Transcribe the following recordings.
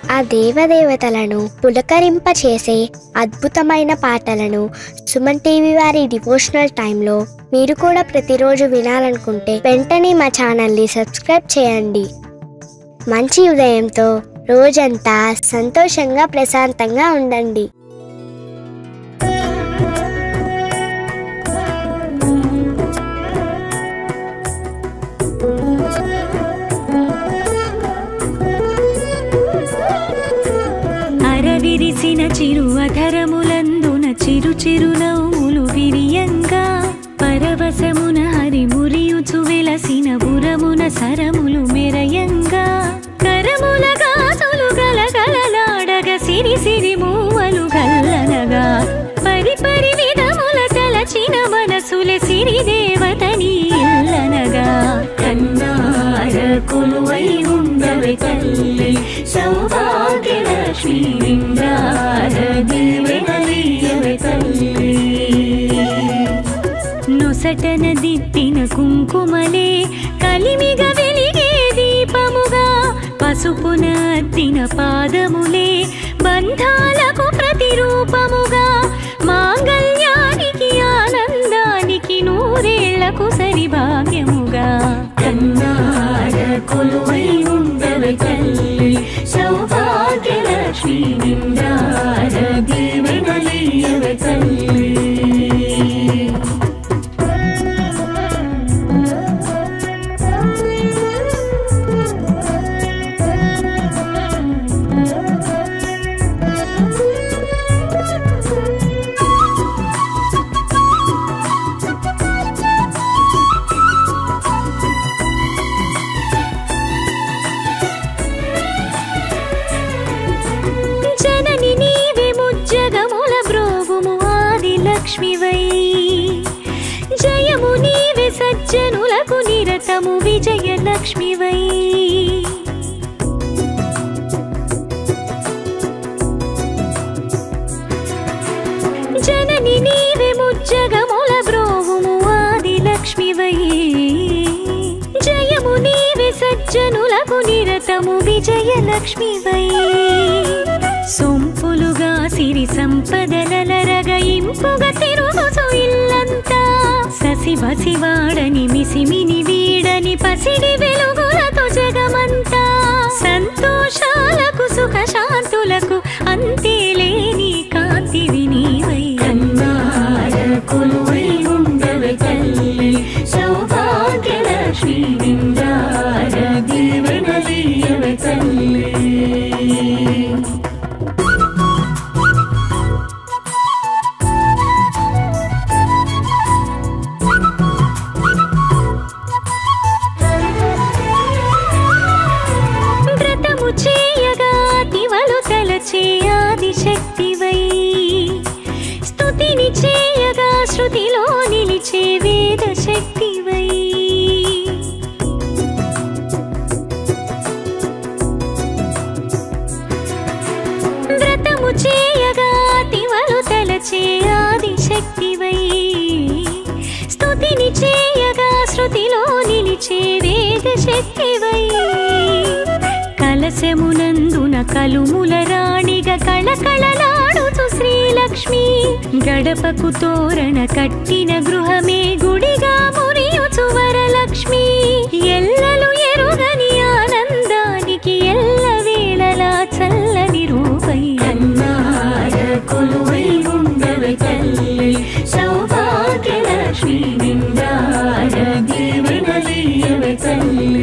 ఆ దేవదేవతలను పులకరింపచేసే అద్భుతమైన పాటలను సుమన్ టీవీ వారి డివోషనల్ టైంలో మీరు కూడా ప్రతిరోజు వినాలనుకుంటే వెంటనే మా ఛానల్ని సబ్స్క్రైబ్ చేయండి మంచి ఉదయంతో రోజంతా సంతోషంగా ప్రశాంతంగా ఉండండి అరవిరిసిన చిరు అధరములందున చిరు చిరు నవ్వులు విరియంగా పరవశమున హరి మురియుచు వెలసిన బురమున సరములు మెరయంగా కరముల గాజులు గలగలలాడగ సిరి సిరి మూవలు గల్లనగా పరి పరి విధముల తలచిన మనసుల సిరి దేవతని ఇల్లనగా కన్నార కొలువై ఉండవే తల్లి సౌభాగ్య లక్ష్మీ ఇంద్రార దీవెనలీయవే తల్లి నొసటన దిద్దిన కుంకుమలే కలిమిగ వెలిగే దీపముగా పసుపున అద్దిన పాదములే బంధాలకు ప్రతిరూపముగా మాంగళ్యానికి ఆనందానికి నూరేళ్లకు సరి భాగ్యముగా కన్నార కొలువై ఉండవే తల్లి సౌభాగ్య లక్ష్మీ నిందార దీవెనలీయవే తల్లి జనని నీవే ముజ్జగముల బ్రోవుము ఆది లక్ష్మివై జయము నీవే సజ్జనులకు నిరతము విజయ లక్ష్మివై జనని నీవే ముజ్జగముల బ్రోవుము ఆది లక్ష్మివై జయము నీవే సజ్జనులకు నిరతము విజయ లక్ష్మివై సొంపులుగా సిరి సంపదలరగ ఇంపుగా తిరుగుచు ఇల్లంతా ససి బసివాడని మిసిమిని వీడని పసిడి వెలుగులతో జగమంతా సంతోషాలకు సుఖ శాంతులకు అంతేలేని కాంతివి నీవై కన్నార కొలువై ఉండవే తల్లి సౌభాగ్య లక్ష్మీ నిందార దీవెనలీయవే తల్లి వ్రతము చేయగా తివలు తలచే ఆది శక్తివై స్తుతిని చేయగా శృతిలో నిలిచే వేద శక్తివై వ్రతము చేయగా తివలు తలచే ఆది శక్తివై స్తుతిని చేయగా శృతిలో నిలిచే వేద శక్తివై కలశమునందున కలుముల రాణిగా కళకళలాడుచు శ్రీలక్ష్మి గడపకు తోరణ కట్టిన గృహమే గుడిగా మురియుచు వరలక్ష్మి ఎల్లలు ఎరుగని ఆనందానికి ఎల్ల వేళలా చల్లని రూపై కన్నార కొలువై ఉండవే తల్లి సౌభాగ్య లక్ష్మీ నిందార దీవెనలీయవే తల్లి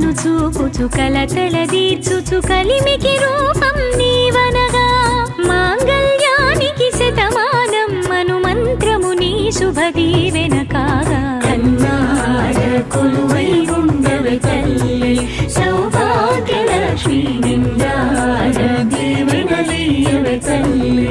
కలతలను చూపుచు కలతల దీర్చుచు కలిమికి రూపం నీవనగా మాంగళ్యానికి శతమానం మను మంత్రము నీ శుభదీవెన కాగా కన్నాడ కొలువై ఉండవే తల్లి సౌభాగ్యలక్ష్మి నిండార దీవెనలీయవే తల్లి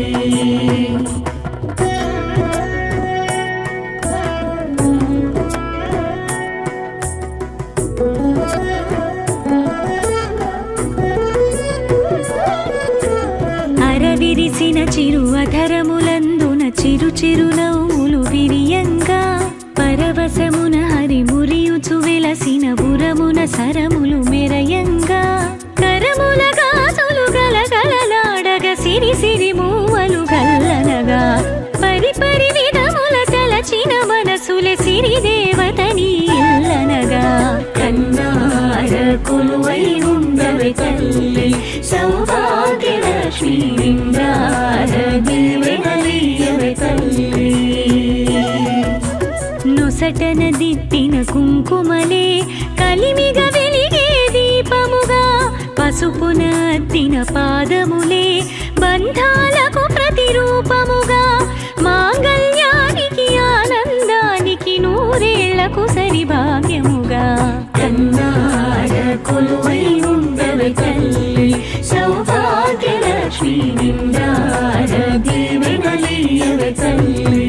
అరవిరిసిన చిరు అధరములందున చిరు చిరు నవ్వులు విరియంగా పరవశమున హరి మురియుచు వెలసిన బురమున సరములు మెరయంగా కరముల గాజులు గలగలలాడగ సిరి సిరి మూవలు గల్లనగా పరి పరి విధముల తలచిన మనసుల సిరి దేవతని ఇల్లనగా కన్నార కొలువై ఉండవే తల్లి సౌభాగ్యలక్ష్మి నిండార దీవెనలీయవే తల్లి నొసటన దిద్దిన కుంకుమలే కలిమిగ వెలిగే దీపముగా పసుపున అద్దిన పాదములే బంధాలకు ప్రతిరూపముగా మాంగళ్యానికి ఆనందానికి నూరేళ్లకు సరి భాగ్యముగా కన్నాడ కొలువై ఉండవే తల్లి సౌభాగ్యలక్ష్మి నిండార దీవెనలీయవే తల్లి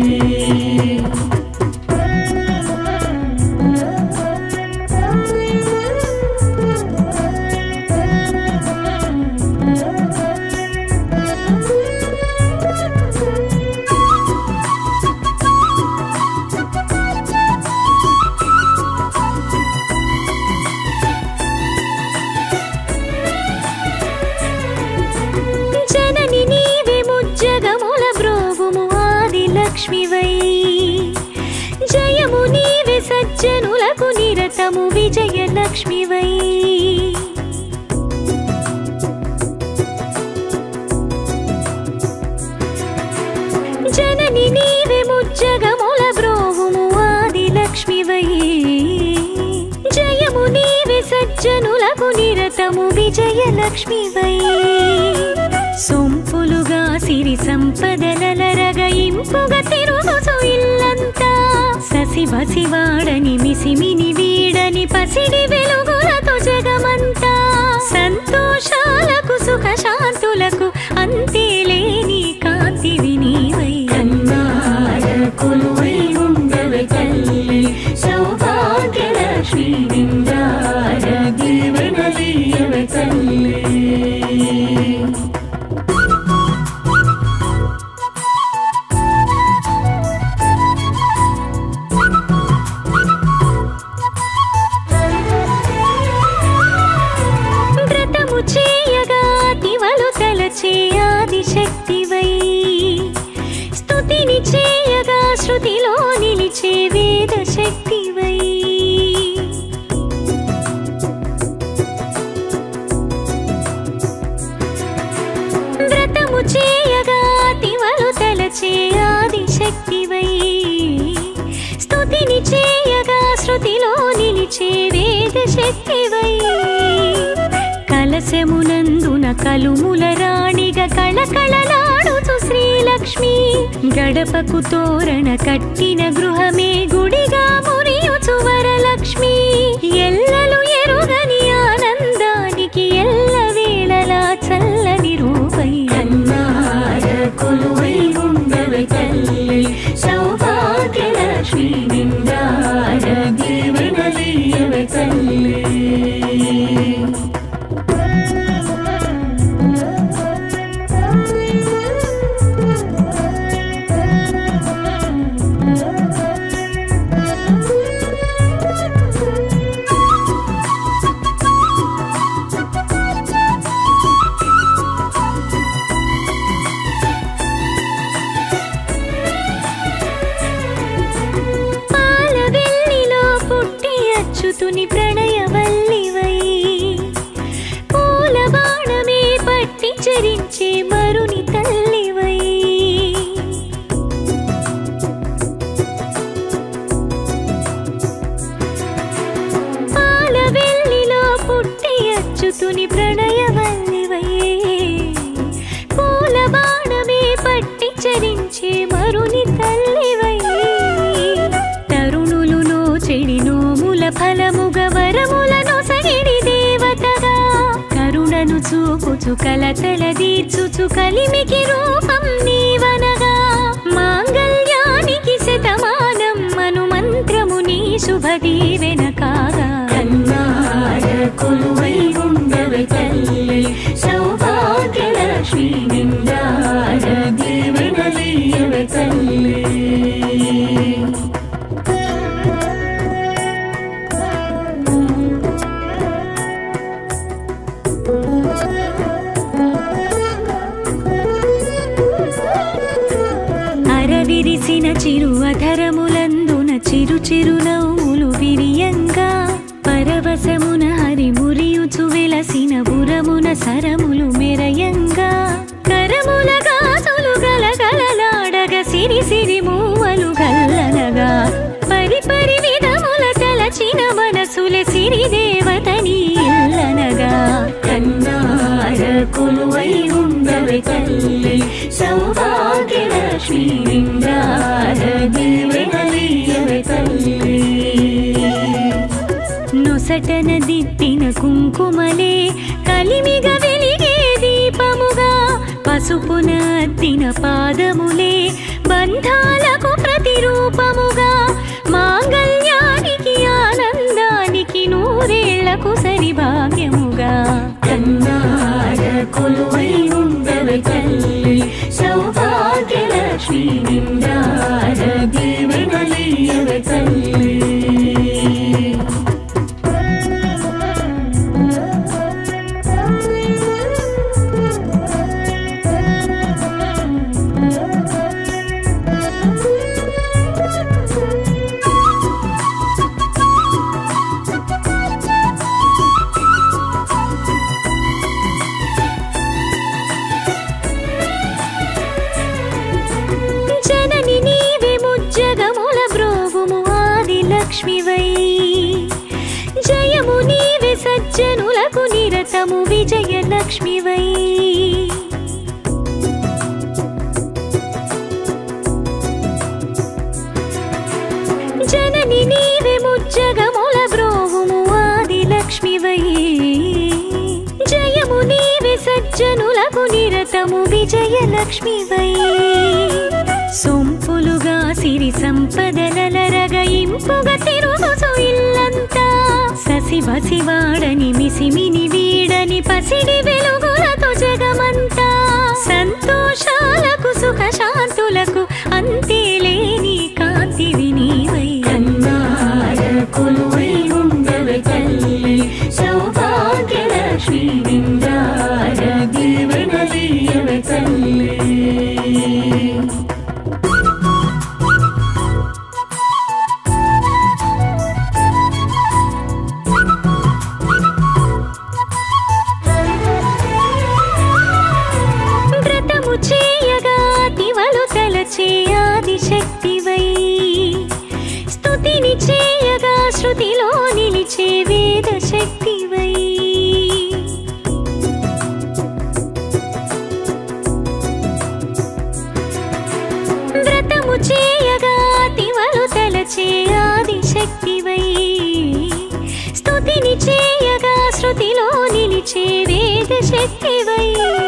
జనని నీవే ముజ్జగముల బ్రోవుము ఆది లక్ష్మివై జయము నీవే సజ్జనులకు నిరతము విజయ లక్ష్మివై జనని నీవే ముజ్జగముల బ్రోవుము ఆది లక్ష్మివై జయము నీవే సజ్జనులకు నిరతము విజయ లక్ష్మివై సొంపులుగా సిరి సంపదలరగ ఇంపుగా తిరుగుచు ఇల్లంతా ససి బసివాడని మిసిమిని వీడని పసిడి వెలుగులతో జగమంతా సంతోషాలకు సుఖ శాంతులకు అంతే లేని కాంతి వినీవై కన్నార కొలువై ఉండవే తల్లి సౌభాగ్యలక్ష్మి నిండార దీవెనలీయవే తల్లి వ్రతము చేయగా తివలు తలచే ఆది శక్తివై స్తుతిని చేయగా శృతిలో నిలిచే వేద శక్తివై వ్రతము చేయగా తివలు తలచే ఆది శక్తివై స్తుతిని చేయగా శృతిలో నిలిచే వేద శక్తివై కలశమునందున కలుముల రాణిగా కళకళలాడుచు శ్రీలక్ష్మి గడపకు తోరణ కట్టిన గృహమే గుడిగా మురియుచు వరలక్ష్మి ఎల్లలు ఎరుగని ఆనందానికి ఎల్ల వేళలా చల్లని రూపై కన్నార కొలువై ఉండవే తల్లి సౌభాగ్యలక్ష్మి నిండార దీవెనలీయవే తల్లి పాల వెల్లిలో పుట్టి అచ్యుతుని ప్రణయవల్లివై పూల బాణమే పట్టి చరించే మరుని తల్లివై పాల ఫలముగ వరములను సగిడి దేవతగా కరుణను చూపుచు కలతల దీర్చుచు కలిమికి రూపం నీవనగా మాంగళ్యానికి శతమానం మను మంత్రము నీ శుభ దీవెన కాగా కన్నార కొలువై ఉండవే తల్లి సౌభాగ్య లక్ష్మి నిండార దీవెనలీయవే తల్లి అరవిరిసిన చిరు అధరములందున చిరు చిరు నవ్వులు విరియంగా పరవశమున హరి మురియుచు వెలసిన బురమున సరములు మెరయంగా కరముల గాజులు గలగలలాడగ సిరి సిరి మూవలు గల్లనగా పరి పరి విధముల తలచిన మనసుల సిరి దేవతని ఇల్లనగా కన్నార కొలువై ఉండవే తల్లి సౌభాగ్య లక్ష్మి నిండార దీవెనలీయవే తల్లి నొసటన దిద్దిన కుంకుమలే కలిమిగ వెలిగే దీపముగా పసుపున అద్దిన పాదములే బంధాలకు ప్రతిరూపముగా మాంగళ్యానికి ఆనందానికి నూరేళ్లకు సరి భాగ్యముగా కన్నార కొలువై ఉండవే తల్లి సౌభాగ్య లక్ష్మి నిండార దీవెనలీయవే తల్లి జనని నీవే ముజ్జగముల బ్రోవుము ఆది లక్ష్మివై జయము నీవే సజ్జనులకు నిరతము విజయ లక్ష్మివై జనని నీవే ముజ్జగముల బ్రోవుము ఆది లక్ష్మివై జయము నీవే సజ్జనులకు నిరతము విజయ లక్ష్మివై సొంపులుగా సిరి సంపదలరగ ఇంపుగా తిరుగుచు ఇల్లంతా ససి బసివాడని మిసిమిని వీడని పసిడి వెలుగులతో జగమంతా సంతోషాలకు సుఖ శాంతులకు అంతే లేని కాంతివి నీవై కన్నార కొలువై ఉండవే తల్లి సౌభాగ్య లక్ష్మి నిండార దీవెనలీయవే తల్లి వ్రతము చేయగా తివలు తలచే ఆది శక్తివై స్తుతిని చేయగా శృతిలో నిలిచే వేద శక్తివై వ్రతము చేయగా తివలు తలచే ఆది శక్తివై స్తుతిని చేయగా శృతిలో నిలిచే వేద శక్తివై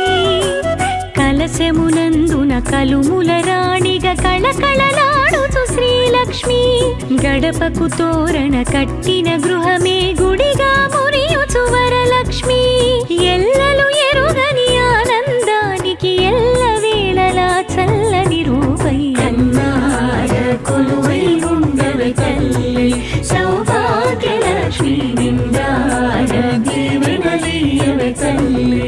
కలశమునందున కలుముల రాణిగా కళకళలాడుచు శ్రీలక్ష్మి గడపకు తోరణ కట్టిన గృహమే గుడిగా మురియుచు వరలక్ష్మి ఎల్లలు ఎరుగని ఆనందానికి ఎల్ల వేళలా చల్లని రూపై అన్నార కొలువై ఉండవే తల్లి సౌభాగ్య లక్ష్మి నిండార దీవెనలీయవే తల్లి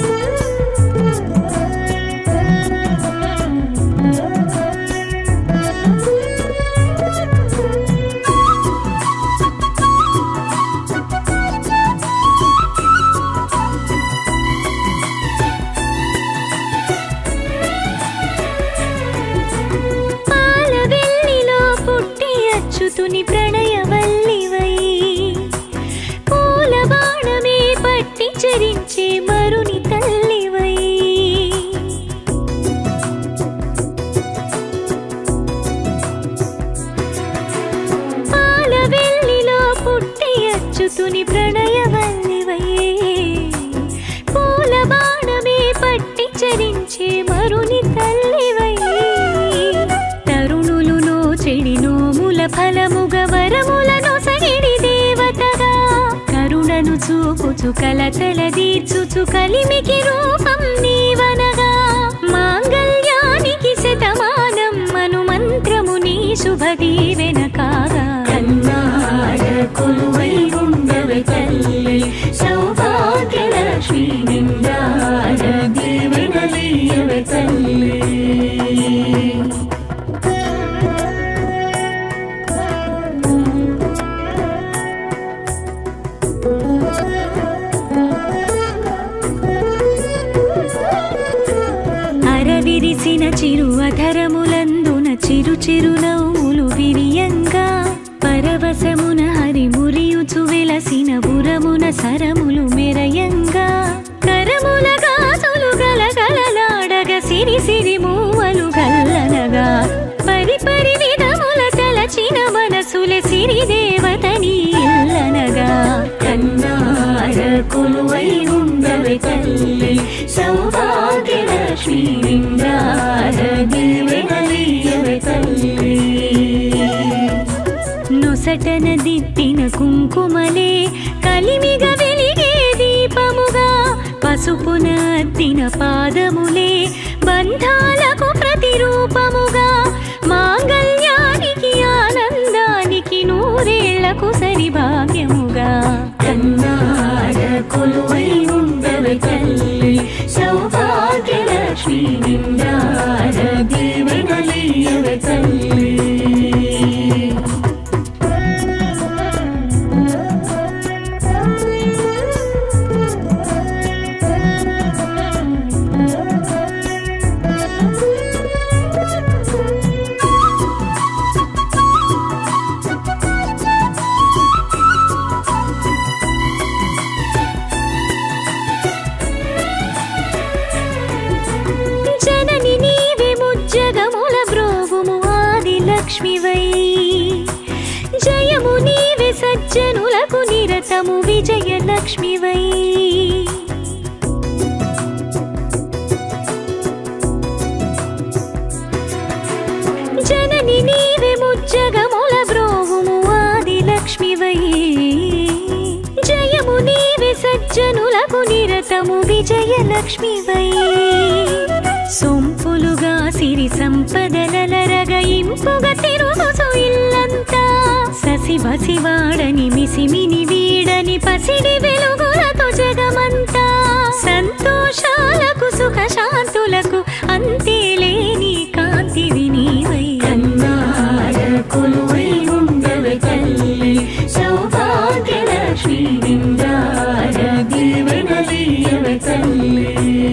ఆ ఫలముగ వరములను సగిడి దేవతగా కరుణను చూపుచు కలతల దీర్చుచు కలిమికి రూపం నీవనగా మాంగళ్యానికి శతమానం మను మంత్రము నీ శుభ దీవెన కాగా కన్నాడ కొలువై ఉండవే తల్లి సౌభాగ్యలక్ష్మి నిండాడ దీవెనలీయవే తల్లి అరవిరిసిన చిరు అధరములందున చిరు చిరు నవ్వులు విరియంగా పరవశమున హరి మురియుచు వెలసిన బురమున సరములు మెరయంగా కరముల గాజులు గలగలలాడగ సిరి సిరి మూవలు గల్లనగా పరి పరి విధముల తలచిన మనసుల సిరి దేవతని ఇల్లనగా కన్నాడ కొలువై ఉండవే తల్లి సౌభాగ్యలక్ష్మి నిండార దీవెనలీయవే తల్లి నొసటన దిద్దిన కుంకుమలే కలిమిగ వెలిగే దీపముగా పసుపున అద్దిన పాదములే బంధాలకు ప్రతిరూపముగా మాంగళ్యానికి ఆనందానికి నూరేళ్లకు సరి భాగ్యముగా కన్నాడ కొలువై ఉండవే తల్లి సౌభాగ్యలక్ష్మి నిండార దీవెనలీయవే తల్లి జనని నీవే ముజ్జగముల బ్రోవుము ఆది లక్ష్మివై జయము నీవే సజ్జనులకు నిరతము విజయ లక్ష్మివై జనని నీవే ముజ్జగముల బ్రోవుము ఆది లక్ష్మివై జయము నీవే సజ్జనులకు నిరతము విజయ లక్ష్మివై సొంపులుగా సిరి సంపదలరగ ఇంపుగా తిరుగుచు ఇల్లంతా ససి బసివాడని మిసిమిని వీడని పసిడి వెలుగులతో జగమంతా సంతోషాలకు సుఖ శాంతులకు అంతే లేని కాంతి వినీవై కన్నాడ కొలువై ఉండవే తల్లి సౌభాగ్యలక్ష్మి నిండార దీవెనలీయవే తల్లి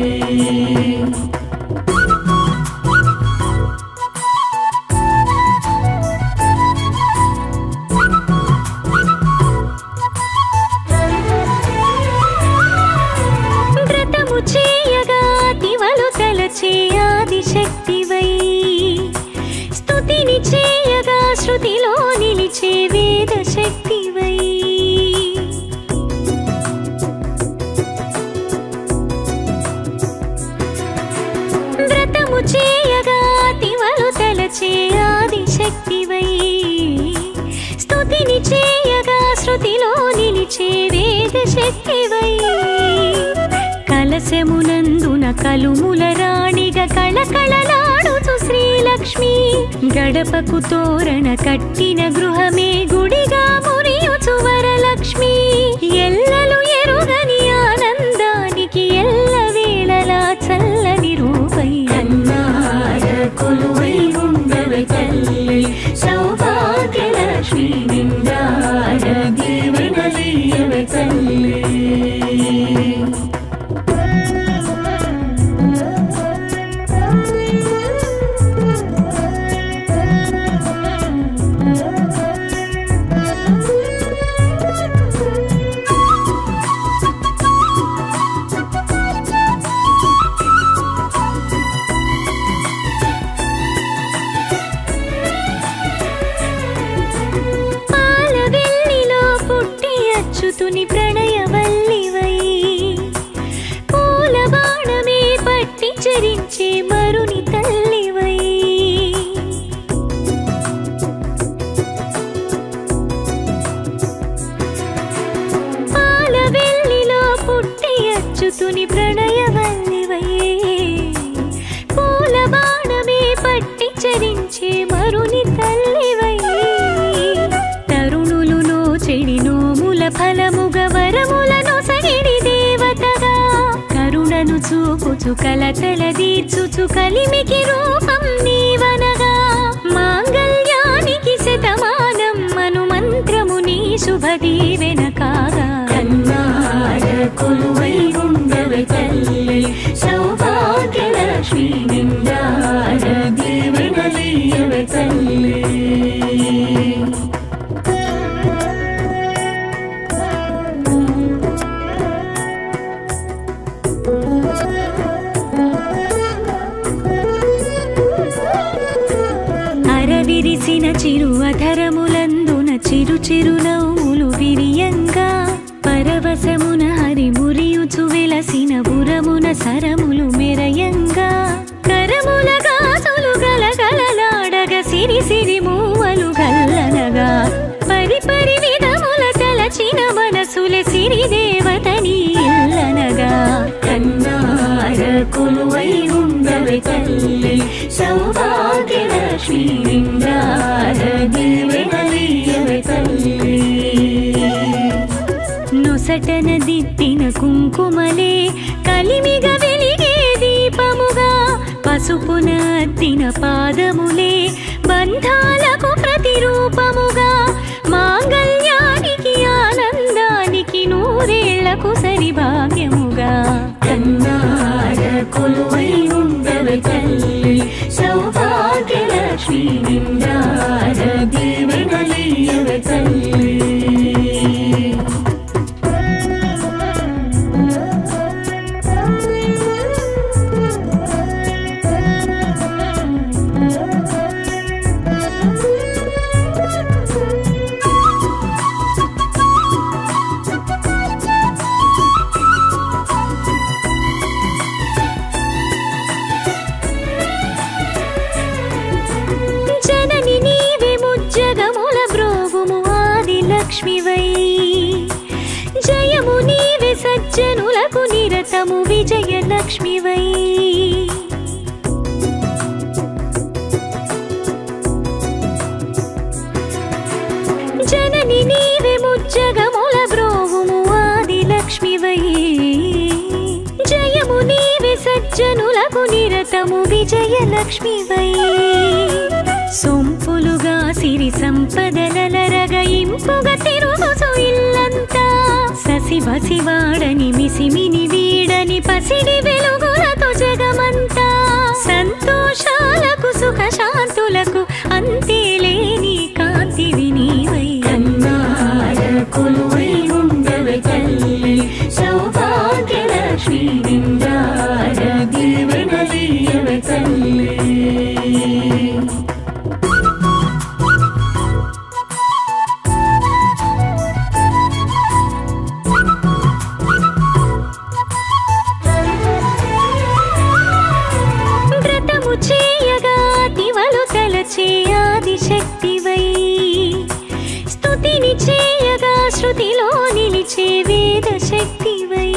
వ్రతము చేయగా దివలు తలచే ఆది శక్తివై స్తుతిని చేయగా శృతిలో నిలిచే వేద శక్తివై వ్రతము చేయగా దివలు తలచే ఆది శక్తివై స్తుతిని చేయగా శృతిలో నిలిచే వేద శక్తివై కలశమునందున కలుముల రాణిగా కళకళలాడుచు శ్రీలక్ష్మి గడపకు తోరణ కట్టిన గృహమే గుడిగా మురియుచు వరలక్ష్మి ఎల్లలు ఎరుగని ఆనందానికి ఎల్ల వేళలా చల్లని రూపై కన్నాడ కొలువై ఉండవే తల్లి సౌభాగ్యలక్ష్మి నిండాడ దీవెనలీయవే తల్లి తరుని తల్లివై తరుణులులో చెడి నోముల ఫలముగ వరములను సగిడి దేవతగా కరుణను చూపుచు కలతల దీర్చుచు కలిమికి రూపం నీవనగా మాంగళ్యానికి శతమానం మను మంత్రము నీ శుభదీవెన కాగా కన్నాడ కొలువై ఉండవే తల్లి సౌభాగ్య లక్ష్మి నిండార దీవెనలీయవే తల్లి అరవిరిసిన చిరు అధరములందున చిరు చిరు నవ్వులు విరియంగా పరవశమున హరి మురియుచు వెలసిన బురమున సరములు మెరయంగా కరముల గాజులు గలగలలాడగ సిరి సిరి మూవలు గల్లనగా పరి పరి విధముల తలచిన మనసుల సిరి దేవతని ఇల్లనగా కన్నార కొలువై ఉండవే తల్లి సౌభాగ్య లక్ష్మి నిండార దీవెనలీయవే తల్లి నొసటన దిద్దిన కుంకుమలే కలిమిగ వెలిగే దీపముగా పసుపున అద్దిన పాదములే బంధాలకు ప్రతిరూపముగా మాంగళ్యానికి ఆనందానికి నూరేళ్లకు సరి భాగ్యముగా కన్నాడ కొలువై ఉండవే తల్లి సౌభాగ్య లక్ష్మి నిండార దీవెనలీయవే తల్లి జనని నీవే ముజ్జగముల బ్రోవుము ఆది లక్ష్మివై జయము నీవే సజ్జనులకు నిరతము విజయ లక్ష్మివై జనని నీవే ముజ్జగముల బ్రోవుము ఆది లక్ష్మివై జయము నీవే సజ్జనులకు నిరతము విజయ లక్ష్మివై సొంపులుగా సిరి సంపదలరగ ఇంపుగా తిరుగుచు ఇల్లంతా ససి బసివాడని మిసిమిని వీడని పసిడి వెలుగులతో జగమంతా సంతోషాలకు సుఖ శాంతులకు అంతే లేని కాంతివి నీవై కన్నాడ కొలువై ఉండవే తల్లి సౌభాగ్య లక్ష్మి నిండార దీవెనలీయవే తల్లి వ్రతము చేయగా తివలు తలచే ఆది శక్తివై స్తుతిని చేయగా శృతిలో నిలిచే వేద శక్తివై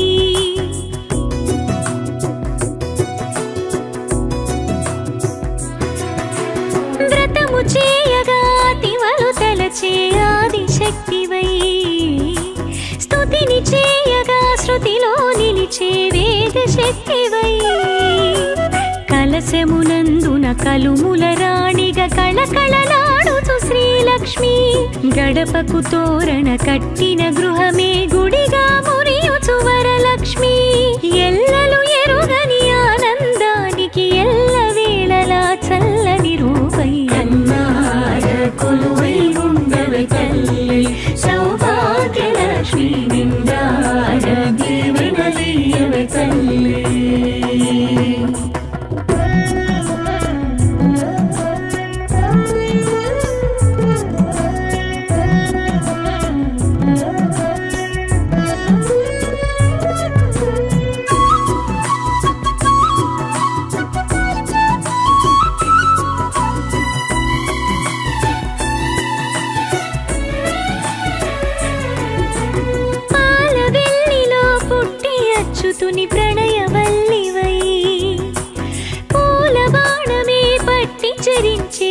వ్రతము చేయగా తివలు తలచే ఆది శక్తివై స్తుతిని చేయగా శృతిలో నిలిచే వేద శక్తివై కలశమునందున కలుముల రాణిగా కళకళలాడుచు శ్రీలక్ష్మి గడపకు తోరణ కట్టిన గృహమే గుడిగా మురియుచు వరలక్ష్మి ఎల్లలు ఎరుగని ఆనందానికి ఎల్ల వేళలా చల్లని రూపై అన్నార కొలువై ఉండవే తల్లి సౌభాగ్య లక్ష్మి నిండార దీవెనలీయవే తల్లి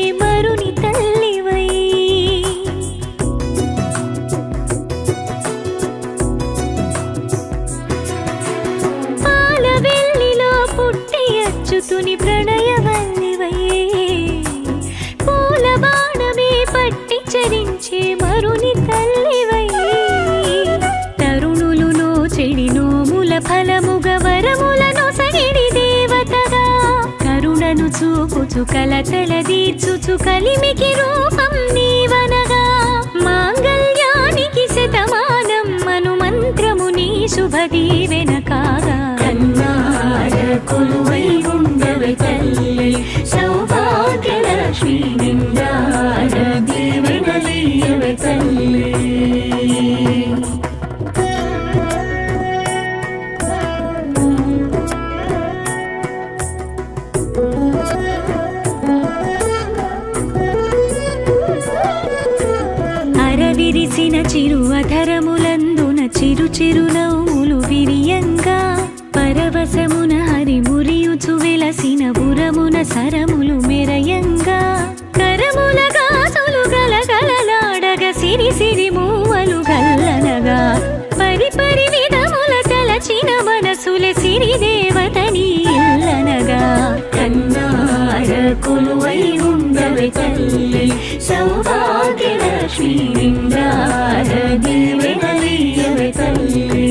మరుని తల్లివై పాల వెల్లిలో పుట్టి అచ్చుతుని ప్రణయవల్లివై పూల బాణమే పట్టి చరించే మరుని తల్లివై తరుణులు నోచెడి నోముల ఫలముగ వరములను సగిడి దేవతగా కరుణను చూపుచు కలతల దీర్చుచు కలిమికి రూపం నీవనగా మాంగళ్యానికి శతమానం మను మంత్రము నీ శుభదీవెన కాగా కన్నాడ కొలువై ఉండవే తల్లి సౌభాగ్యలక్ష్మి నిండాడ దీవెనలీయవే తల్లి అరవిరిసిన చిరు అధరములందున చిరు చిరు నవ్వులు విరియంగా పరవశమున హరి మురియుచు వెలసిన బురమున సరములు మెరయంగా కరముల గాజులు గలగలలాడగ సిరి సిరి మూవలు గల్లనగా పరి పరి విధముల తలచిన మనసుల సిరి దేవతని ఇల్లనగా కన్నాడ కొలువై ఉండవే తల్లి సౌభాగ్యలక్ష్మి నిండాడ దీవెనలీయవే తల్లి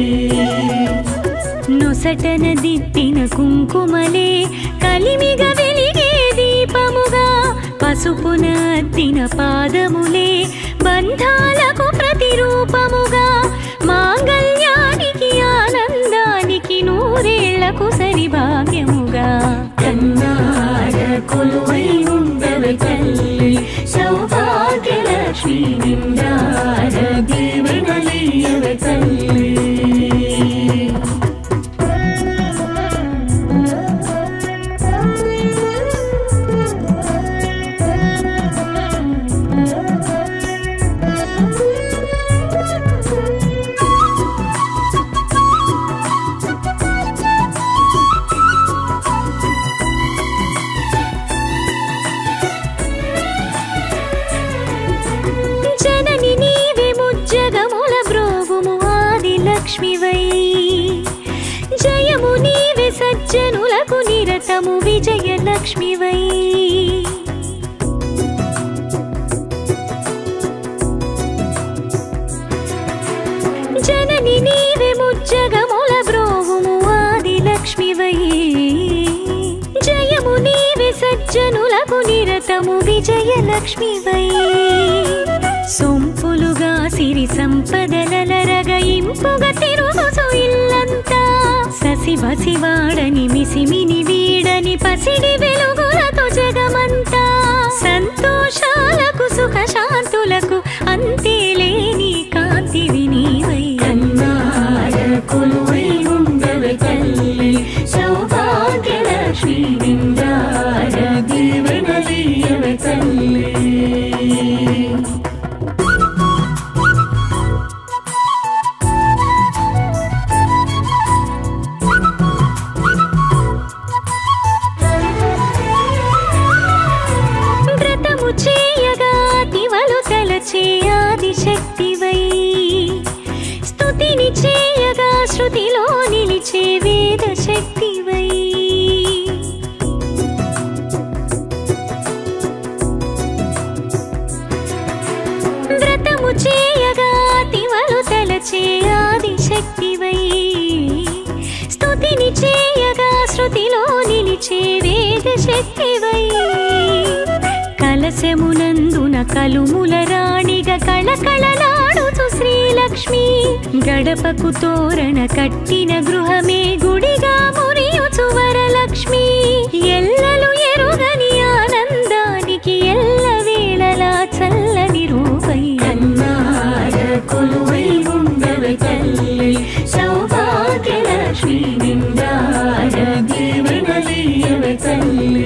నొసటన దిద్దిన కుంకుమలే కలిమిగ వెలిగే దీపముగా పసుపున అద్దిన పాదములే బంధాలకు ప్రతిరూపముగా మాంగళ్యానికి ఆనందానికి నూరేళ్లకు సరి భాగ్యముగా కన్నాడ కొలువై ఉండవే తల్లి సౌభాగ్యలక్ష్మి నిండాడ దీవెనలీయవే తల్లి జనని నీవే ముజ్జగముల బ్రోవుము ఆది లక్ష్మివై జయము నీవే సజ్జనులకు నిరతము విజయ లక్ష్మివై జనని నీవే ముజ్జగముల బ్రోవుము ఆది లక్ష్మివై జయము నీవే సజ్జనులకు నిరతము విజయ లక్ష్మివై సొంపులుగా సిరి సంపదలరగ ఇంపుగా తిరుగుసు ఇల్లంతా ససి బసివాడని మిసిమిని వీడని పసిడి వెలుగులతో జగమంతా సంతోషాలకు సుఖ శాంతులకు అంతే లేని కాంతివి నీవై కన్నాడ కొలువై ఉండవే తల్లి సౌభాగ్యలక్ష్మి నిండాడ దీవెనలీయవే తల్లి వ్రతము చేయగా దివలు తలచే ఆది శక్తివై స్తుతిని చేయగా శృతిలో నిలిచే వేద శక్తివై వ్రతము చేయగా దివలు తలచే ఆది శక్తివై స్తుతిని చేయగా శృతిలో నిలిచే వేద శక్తివై కలశమునందున కలుముల రాణిగా కళకళలాడుచు శ్రీలక్ష్మి గడపకు తోరణ కట్టిన గృహమే గుడిగా మురియుచు వరలక్ష్మి ఎల్లలు ఎరుగని ఆనందానికి ఎల్ల వేళలా చల్లని రూపై కన్నాడ కొలువై ఉండవే తల్లి సౌభాగ్యలక్ష్మి నిండాడ దీవెనలీయవే తల్లి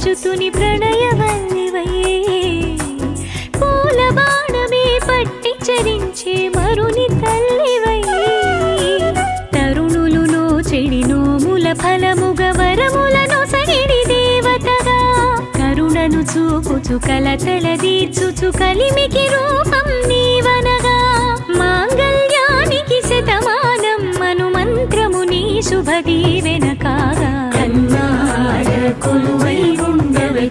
అచ్యుతుని ప్రణయవల్లివై పూల బాణమే పట్టి చరించే మరుని తల్లివై తరుణులు నోచెడి నోముల ఫలముగ వరములను సగిడి దేవతగా కరుణను చూపుచు కలతల దీర్చుచు కలిమికి రూపం నీవనగా మాంగళ్యానికి శతమానం మను మంత్రము నీ శుభ దీవెన కాగా కన్నార కొలువై ఉండవే